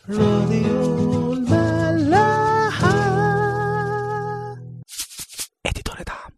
راديو الملاحة اديتور دعم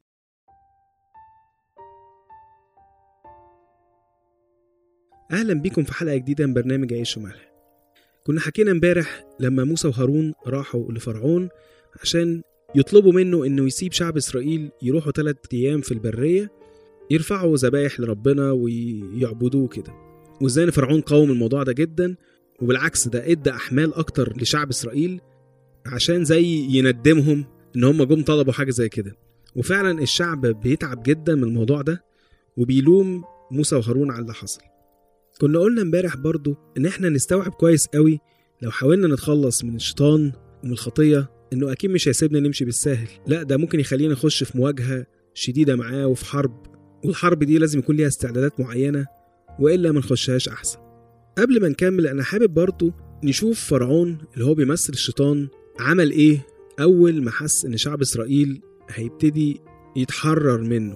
اهلا بيكم في حلقه جديده من برنامج عيش وملح كنا حكينا امبارح لما موسى وهارون راحوا لفرعون عشان يطلبوا منه انه يسيب شعب اسرائيل يروحوا ثلاث ايام في البريه يرفعوا ذبايح لربنا ويعبدوه كده وازاي ان فرعون قاوم الموضوع ده جدا وبالعكس ده ادى احمال اكتر لشعب اسرائيل عشان زي يندمهم ان هم جم طلبوا حاجه زي كده وفعلا الشعب بيتعب جدا من الموضوع ده وبيلوم موسى وهارون على اللي حصل كنا قلنا امبارح برضو ان احنا نستوعب كويس قوي لو حاولنا نتخلص من الشيطان ومن الخطيه انه اكيد مش هيسيبنا نمشي بالساهل لا ده ممكن يخلينا نخش في مواجهه شديده معاه وفي حرب والحرب دي لازم يكون ليها استعدادات معينه والا ما نخشهاش احسن قبل ما نكمل انا حابب برضو نشوف فرعون اللي هو بيمثل الشيطان عمل ايه اول ما حس ان شعب اسرائيل هيبتدي يتحرر منه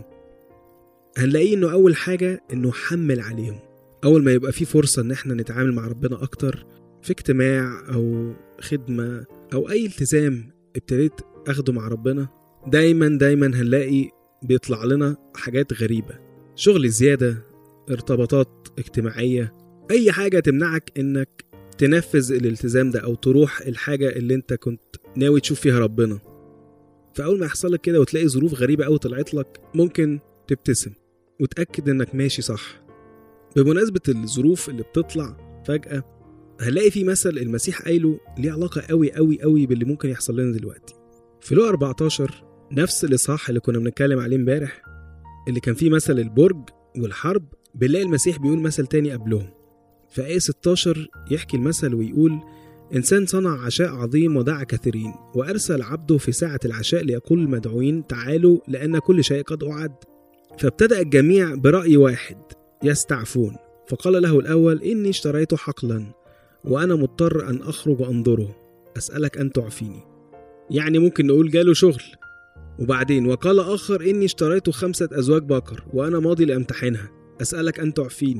هنلاقيه انه اول حاجه انه حمل عليهم اول ما يبقى في فرصه ان احنا نتعامل مع ربنا اكتر في اجتماع او خدمه او اي التزام ابتديت اخده مع ربنا دايما دايما هنلاقي بيطلع لنا حاجات غريبه شغل زياده ارتباطات اجتماعيه اي حاجه تمنعك انك تنفذ الالتزام ده او تروح الحاجه اللي انت كنت ناوي تشوف فيها ربنا فاول ما يحصل لك كده وتلاقي ظروف غريبه قوي طلعت لك ممكن تبتسم وتاكد انك ماشي صح بمناسبة الظروف اللي بتطلع فجأة هنلاقي في مثل المسيح قايله ليه علاقة قوي قوي قوي باللي ممكن يحصل لنا دلوقتي في لو 14 نفس الإصحاح اللي كنا بنتكلم عليه امبارح اللي كان فيه مثل البرج والحرب بنلاقي المسيح بيقول مثل تاني قبلهم في آية 16 يحكي المثل ويقول إنسان صنع عشاء عظيم ودعا كثيرين وأرسل عبده في ساعة العشاء ليقول المدعوين تعالوا لأن كل شيء قد أعد فابتدأ الجميع برأي واحد يستعفون فقال له الأول إني اشتريت حقلا وأنا مضطر أن أخرج وأنظره أسألك أن تعفيني يعني ممكن نقول جاله شغل وبعدين وقال آخر إني اشتريت خمسة أزواج بقر وأنا ماضي لأمتحنها أسألك أن تعفيني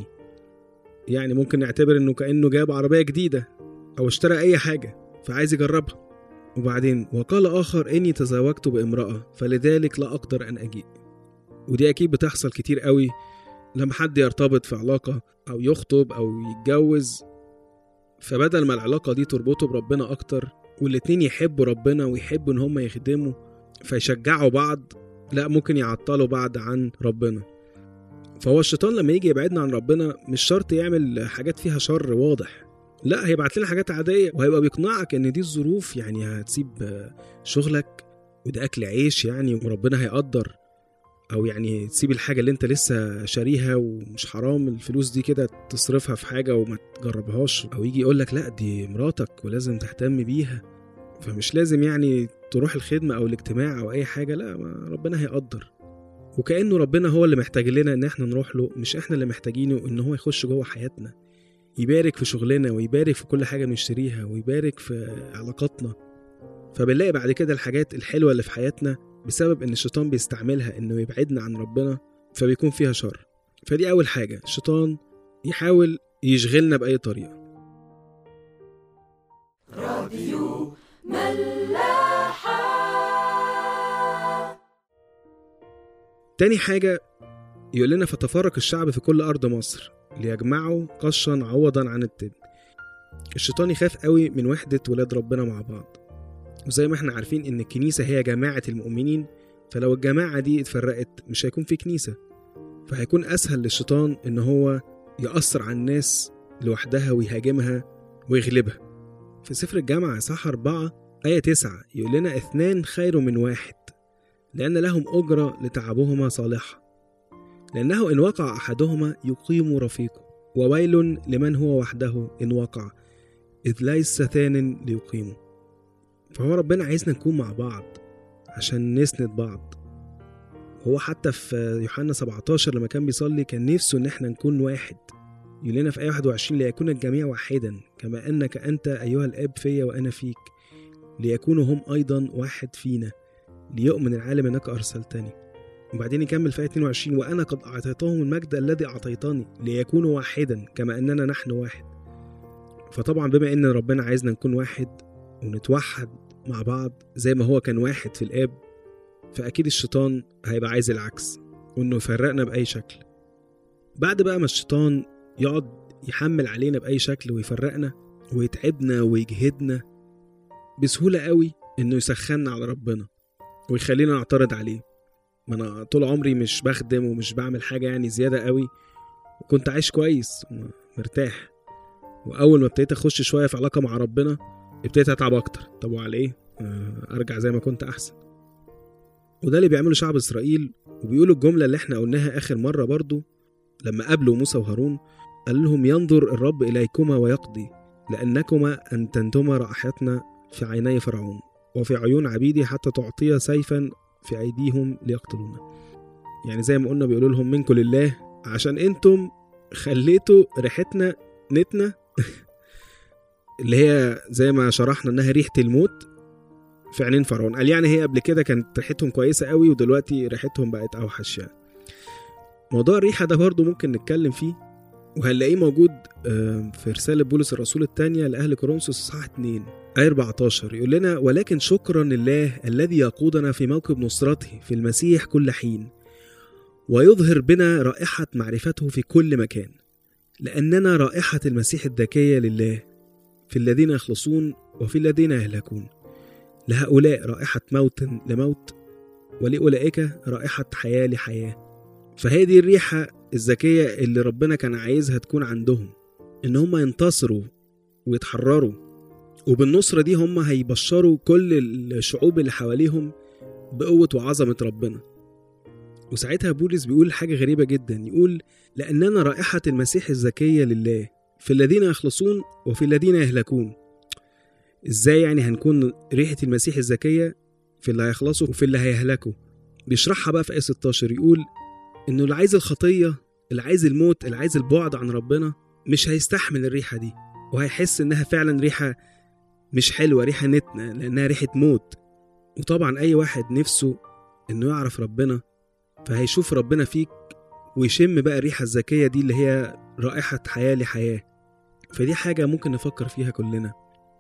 يعني ممكن نعتبر إنه كأنه جاب عربية جديدة أو اشترى أي حاجة فعايز يجربها وبعدين وقال آخر إني تزوجت بامرأة فلذلك لا أقدر أن أجيء ودي أكيد بتحصل كتير قوي لما حد يرتبط في علاقة أو يخطب أو يتجوز فبدل ما العلاقة دي تربطه بربنا أكتر والاتنين يحبوا ربنا ويحبوا إن هما يخدموا فيشجعوا بعض لا ممكن يعطلوا بعض عن ربنا فهو الشيطان لما يجي يبعدنا عن ربنا مش شرط يعمل حاجات فيها شر واضح لا هيبعت لنا حاجات عادية وهيبقى بيقنعك إن دي الظروف يعني هتسيب شغلك وده أكل عيش يعني وربنا هيقدر او يعني تسيب الحاجه اللي انت لسه شاريها ومش حرام الفلوس دي كده تصرفها في حاجه وما تجربهاش او يجي يقول لك لا دي مراتك ولازم تهتم بيها فمش لازم يعني تروح الخدمه او الاجتماع او اي حاجه لا ما ربنا هيقدر وكانه ربنا هو اللي محتاج لنا ان احنا نروح له مش احنا اللي محتاجينه ان هو يخش جوه حياتنا يبارك في شغلنا ويبارك في كل حاجه بنشتريها ويبارك في علاقاتنا فبنلاقي بعد كده الحاجات الحلوه اللي في حياتنا بسبب ان الشيطان بيستعملها انه يبعدنا عن ربنا فبيكون فيها شر فدي اول حاجه الشيطان يحاول يشغلنا باي طريقه راديو ملاحة تاني حاجه يقول لنا فتفرق الشعب في كل ارض مصر ليجمعوا قشا عوضا عن التبن الشيطان يخاف قوي من وحده ولاد ربنا مع بعض وزي ما احنا عارفين ان الكنيسة هي جماعة المؤمنين فلو الجماعة دي اتفرقت مش هيكون في كنيسة فهيكون أسهل للشيطان إن هو يأثر على الناس لوحدها ويهاجمها ويغلبها في سفر الجامعة صح أربعة آية تسعة يقول لنا اثنان خير من واحد لأن لهم أجرة لتعبهما صالحة لأنه إن وقع أحدهما يقيم رفيقه وويل لمن هو وحده إن وقع إذ ليس ثان ليقيمه فهو ربنا عايزنا نكون مع بعض عشان نسند بعض هو حتى في يوحنا 17 لما كان بيصلي كان نفسه ان احنا نكون واحد يقول لنا في آية 21 ليكون الجميع واحدا كما أنك أنت أيها الآب فيا وأنا فيك ليكونوا هم أيضا واحد فينا ليؤمن العالم أنك أرسلتني وبعدين يكمل في آية 22 وأنا قد أعطيتهم المجد الذي أعطيتني ليكونوا واحدا كما أننا نحن واحد فطبعا بما ان ربنا عايزنا نكون واحد ونتوحد مع بعض زي ما هو كان واحد في الاب فاكيد الشيطان هيبقى عايز العكس وانه يفرقنا باي شكل بعد بقى ما الشيطان يقعد يحمل علينا باي شكل ويفرقنا ويتعبنا ويجهدنا بسهوله قوي انه يسخننا على ربنا ويخلينا نعترض عليه ما انا طول عمري مش بخدم ومش بعمل حاجه يعني زياده قوي وكنت عايش كويس ومرتاح واول ما ابتديت اخش شويه في علاقه مع ربنا ابتديت اتعب اكتر طب وعلى ايه آه، ارجع زي ما كنت احسن وده اللي بيعمله شعب اسرائيل وبيقولوا الجمله اللي احنا قلناها اخر مره برضو لما قابلوا موسى وهارون قال لهم ينظر الرب اليكما ويقضي لانكما انتنتما رائحتنا في عيني فرعون وفي عيون عبيدي حتى تعطي سيفا في ايديهم ليقتلونا يعني زي ما قلنا بيقولوا لهم منكم لله عشان انتم خليتوا ريحتنا نتنا اللي هي زي ما شرحنا انها ريحه الموت في عينين فرعون قال يعني هي قبل كده كانت ريحتهم كويسه قوي ودلوقتي ريحتهم بقت اوحش يعني موضوع الريحه ده برضو ممكن نتكلم فيه وهنلاقيه موجود آه، في رسالة بولس الرسول الثانية لأهل كورنثوس إصحاح 2 آية 14 يقول لنا ولكن شكرا لله الذي يقودنا في موكب نصرته في المسيح كل حين ويظهر بنا رائحة معرفته في كل مكان لأننا رائحة المسيح الذكية لله في الذين يخلصون وفي الذين يهلكون لهؤلاء رائحة موت لموت ولأولئك رائحة حياة لحياة فهي دي الريحة الذكية اللي ربنا كان عايزها تكون عندهم إن هم ينتصروا ويتحرروا وبالنصرة دي هم هيبشروا كل الشعوب اللي حواليهم بقوة وعظمة ربنا وساعتها بولس بيقول حاجة غريبة جدا يقول لأننا رائحة المسيح الذكية لله في الذين يخلصون وفي الذين يهلكون ازاي يعني هنكون ريحة المسيح الذكية في اللي هيخلصوا وفي اللي هيهلكوا بيشرحها بقى في آية 16 يقول إنه اللي عايز الخطية اللي عايز الموت اللي عايز البعد عن ربنا مش هيستحمل الريحة دي وهيحس إنها فعلا ريحة مش حلوة ريحة نتنة لأنها ريحة موت وطبعا أي واحد نفسه إنه يعرف ربنا فهيشوف ربنا فيك ويشم بقى الريحة الذكية دي اللي هي رائحة حياة لحياة فدي حاجة ممكن نفكر فيها كلنا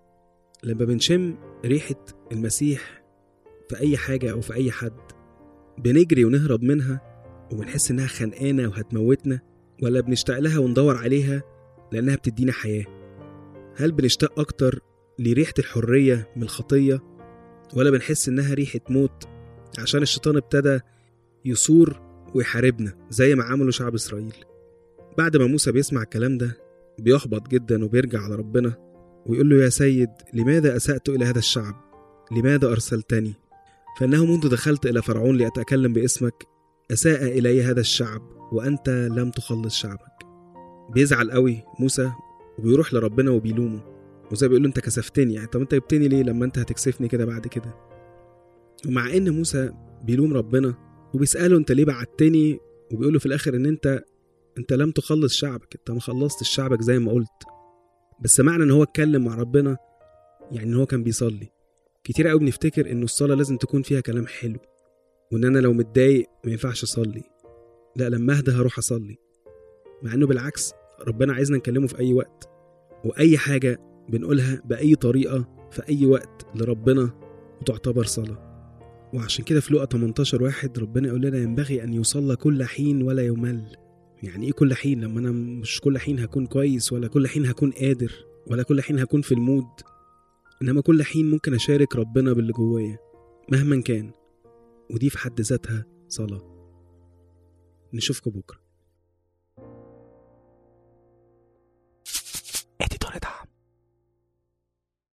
لما بنشم ريحة المسيح في أي حاجة أو في أي حد بنجري ونهرب منها وبنحس إنها خانقانا وهتموتنا ولا بنشتاق لها وندور عليها لأنها بتدينا حياة هل بنشتاق أكتر لريحة الحرية من الخطية ولا بنحس إنها ريحة موت عشان الشيطان ابتدى يثور ويحاربنا زي ما عملوا شعب إسرائيل بعد ما موسى بيسمع الكلام ده بيحبط جدا وبيرجع على ربنا ويقول له يا سيد لماذا أسأت إلى هذا الشعب لماذا أرسلتني فإنه منذ دخلت إلى فرعون لأتكلم باسمك أساء إلي هذا الشعب وأنت لم تخلص شعبك بيزعل قوي موسى وبيروح لربنا وبيلومه وزي بيقول له انت كسفتني يعني طب انت جبتني ليه لما انت هتكسفني كده بعد كده ومع ان موسى بيلوم ربنا وبيسأله انت ليه بعتني وبيقول له في الاخر ان انت انت لم تخلص شعبك انت ما خلصتش شعبك زي ما قلت بس معنى ان هو اتكلم مع ربنا يعني ان هو كان بيصلي كتير قوي بنفتكر انه الصلاة لازم تكون فيها كلام حلو وان انا لو متضايق ما ينفعش اصلي لا لما اهدى هروح اصلي مع انه بالعكس ربنا عايزنا نكلمه في اي وقت واي حاجة بنقولها بأي طريقة في أي وقت لربنا وتعتبر صلاة وعشان كده في لقا 18 واحد ربنا يقول لنا ينبغي أن يصلى كل حين ولا يمل يعني إيه كل حين لما أنا مش كل حين هكون كويس ولا كل حين هكون قادر ولا كل حين هكون في المود إنما كل حين ممكن أشارك ربنا باللي جوايا مهما كان ودي في حد ذاتها صلاة نشوفكم بكره